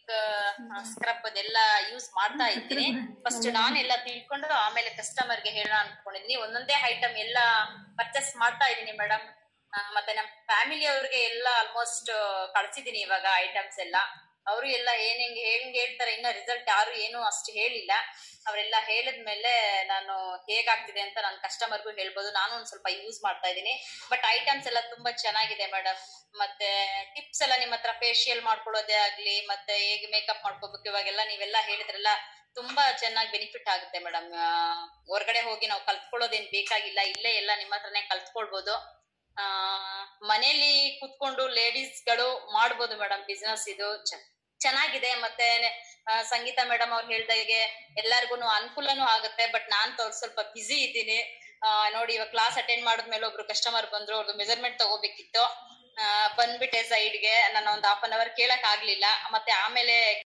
scrub ಅದೆಲ್ಲ use ಮಾಡ್ತಾ ಇದ್ದೀನಿ ಫಸ್ಟ್ ನಾನೆಲ್ಲ ತಿಳ್ಕೊಂಡು ಆಮೇಲೆ ಕಸ್ಟಮರ್ ಗೆ ಹೇಳೋಣ ಅನ್ಕೊಂಡಿದೀನಿ ಒಂದೊಂದೇ ಐಟಮ್ ಎಲ್ಲ ಪರ್ಚೇಸ್ ಮಾಡ್ತಾ ಇದೀನಿ ಮೇಡಮ್ ಮತ್ತೆ ನಮ್ಮ ಫ್ಯಾಮಿಲಿ ಅವ್ರಿಗೆ ಎಲ್ಲ ಆಲ್ಮೋಸ್ಟ್ ಕಳ್ಸಿದೀನಿ ಇವಾಗ ಐಟಮ್ಸ್ ಎಲ್ಲ ಅವರು ಎಲ್ಲ ಏನ್ ಹೆಂಗ್ ಹೆಂಗ್ ಹೇಳ್ತಾರೆ ಇನ್ನ ರಿಸಲ್ಟ್ ಯಾರು ಏನು ಅಷ್ಟು ಹೇಳಿಲ್ಲ ಅವರೆಲ್ಲ ಹೇಳಿದ್ಮೇಲೆ ನಾನು ಹೇಗಾಗ್ತಿದೆ ಅಂತ ನನ್ನ ಕಸ್ಟಮರ್ಗೂ ಹೇಳ್ಬೋದು ನಾನು ಒಂದ್ ಸ್ವಲ್ಪ ಯೂಸ್ ಮಾಡ್ತಾ ಇದ್ದೀನಿ ಬಟ್ ಐಟಮ್ಸ್ ಎಲ್ಲ ತುಂಬಾ ಚೆನ್ನಾಗಿದೆ ಮೇಡಮ್ ಮತ್ತೆ ಟಿಪ್ಸ್ ಎಲ್ಲ ನಿಮ್ಮ ಹತ್ರ ಫೇಶಿಯಲ್ ಮಾಡ್ಕೊಳ್ಳೋದೇ ಆಗ್ಲಿ ಮತ್ತೆ ಹೇಗೆ ಮೇಕಪ್ ಮಾಡ್ಕೋಬೇಕು ಇವಾಗೆಲ್ಲ ನೀವೆಲ್ಲ ಹೇಳಿದ್ರಲ್ಲ ತುಂಬಾ ಚೆನ್ನಾಗಿ ಬೆನಿಫಿಟ್ ಆಗುತ್ತೆ ಮೇಡಮ್ ಹೊರಗಡೆ ಹೋಗಿ ನಾವು ಕಲ್ತ್ಕೊಳ್ಳೋದೇನ್ ಬೇಕಾಗಿಲ್ಲ ಇಲ್ಲೇ ಎಲ್ಲ ನಿಮ್ಮ ಹತ್ರನೇ ಕಲ್ತ್ಕೊಳ್ಬೋದು ಆ ಮನೇಲಿ ಕುತ್ಕೊಂಡು ಲೇಡೀಸ್ ಗಳು ಮಾಡ್ಬೋದು ಮೇಡಮ್ ಬಿಸ್ನೆಸ್ ಇದು ಚ- ಚೆನ್ನಾಗಿದೆ ಮತ್ತೆ ಆ, ಸಂಗೀತ ಮೇಡಮ್ ಅವ್ರು ಹೇಳ್ದಾಗೆ ಎಲ್ಲಾರ್ಗು ಅನುಕೂಲನೂ ಆಗುತ್ತೆ ಬಟ್ ನಾನ್ ತೋರ್ ಸ್ವಲ್ಪ ಬಿಸಿ ಇದ್ದೀನಿ ಆ, ನೋಡಿ ಇವಾಗ ಕ್ಲಾಸ್ ಅಟೆಂಡ್ ಮಾಡಿದ್ಮೇಲೆ ಒಬ್ರು ಕಸ್ಟಮರ್ ಬಂದ್ರು ಅವ್ರದ್ದು ಮೆಜರ್ಮೆಂಟ್ ತಗೋಬೇಕಿತ್ತು ಆ, ಬಂದ್ಬಿಟ್ಟೆ ಸೈಡ್ಗೆ ನಾನು ಒಂದ್ ಹಾಫ್ ಅನ್ ಅವರ್ ಕೇಳಕ್ ಆಗ್ಲಿಲ್ಲ ಮತ್ತೆ ಆಮೇಲೆ